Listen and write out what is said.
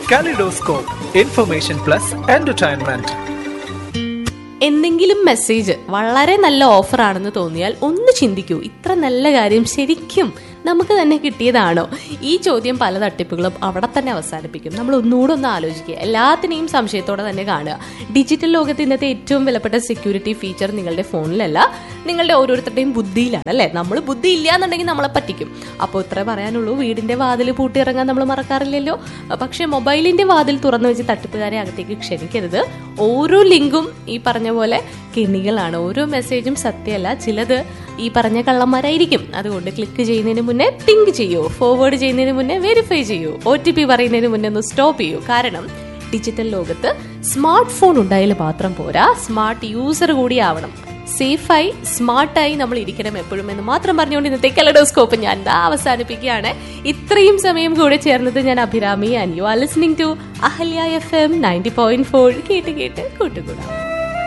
Kaleidoscope, information plus entertainment. എന്തെങ്കിലും message വളരെ നല്ല ഓഫർ ആണെന്ന് തോന്നിയാൽ ഒന്ന് ചിന്തിക്കൂ ഇത്ര നല്ല കാര്യം ശരിക്കും നമുക്ക് തന്നെ കിട്ടിയതാണോ ഈ ചോദ്യം പല തട്ടിപ്പുകളും അവിടെ തന്നെ അവസാനിപ്പിക്കും നമ്മൾ ഒന്നുകൂടെ ഒന്ന് ആലോചിക്കുക എല്ലാത്തിനെയും സംശയത്തോടെ തന്നെ കാണുക ഡിജിറ്റൽ ലോകത്ത് ഇന്നത്തെ ഏറ്റവും വിലപ്പെട്ട സെക്യൂരിറ്റി ഫീച്ചർ നിങ്ങളുടെ ഫോണിലല്ല നിങ്ങളുടെ ഓരോരുത്തരുടെയും ബുദ്ധിയിലാണ് അല്ലേ നമ്മൾ ബുദ്ധി ഇല്ല എന്നുണ്ടെങ്കിൽ നമ്മളെ പറ്റിക്കും അപ്പോൾ ഇത്രേ പറയാനുള്ളൂ വീടിന്റെ വാതിൽ പൂട്ടിയിറങ്ങാൻ നമ്മൾ മറക്കാറില്ലല്ലോ പക്ഷേ മൊബൈലിന്റെ വാതിൽ തുറന്നു വെച്ച് തട്ടിപ്പുകാരെ അകത്തേക്ക് ക്ഷണിക്കരുത് ഓരോ ലിങ്കും ഈ പറഞ്ഞ പോലെ കെണികളാണ് ഓരോ മെസ്സേജും സത്യമല്ല ചിലത് ഈ പറഞ്ഞ കള്ളന്മാരായിരിക്കും അതുകൊണ്ട് ക്ലിക്ക് ചെയ്യുന്നതിന് മുന്നേ തിങ്ക് ചെയ്യൂ ഫോർവേഡ് ചെയ്യുന്നതിന് മുന്നേ വെരിഫൈ ചെയ്യൂ ഒ ടി പി പറയുന്നതിന് മുന്നേ ഒന്ന് സ്റ്റോപ്പ് ചെയ്യൂ കാരണം ഡിജിറ്റൽ ലോകത്ത് സ്മാർട്ട് ഫോൺ ഉണ്ടായാൽ മാത്രം പോരാ സ്മാർട്ട് യൂസർ കൂടി ആവണം സേഫായി സ്മാർട്ടായി നമ്മൾ ഇരിക്കണം എപ്പോഴും എന്ന് മാത്രം പറഞ്ഞുകൊണ്ട് ഇന്നത്തെ കലഡോസ്കോപ്പ് ഞാൻ ദാ അവസാനിപ്പിക്കുകയാണ് ഇത്രയും സമയം കൂടെ ചേർന്നത് ഞാൻ Abhirami and you are listening to Ahalya F M ninety point four കേട്ട് കേട്ട് കൂട്ടുകൂടാം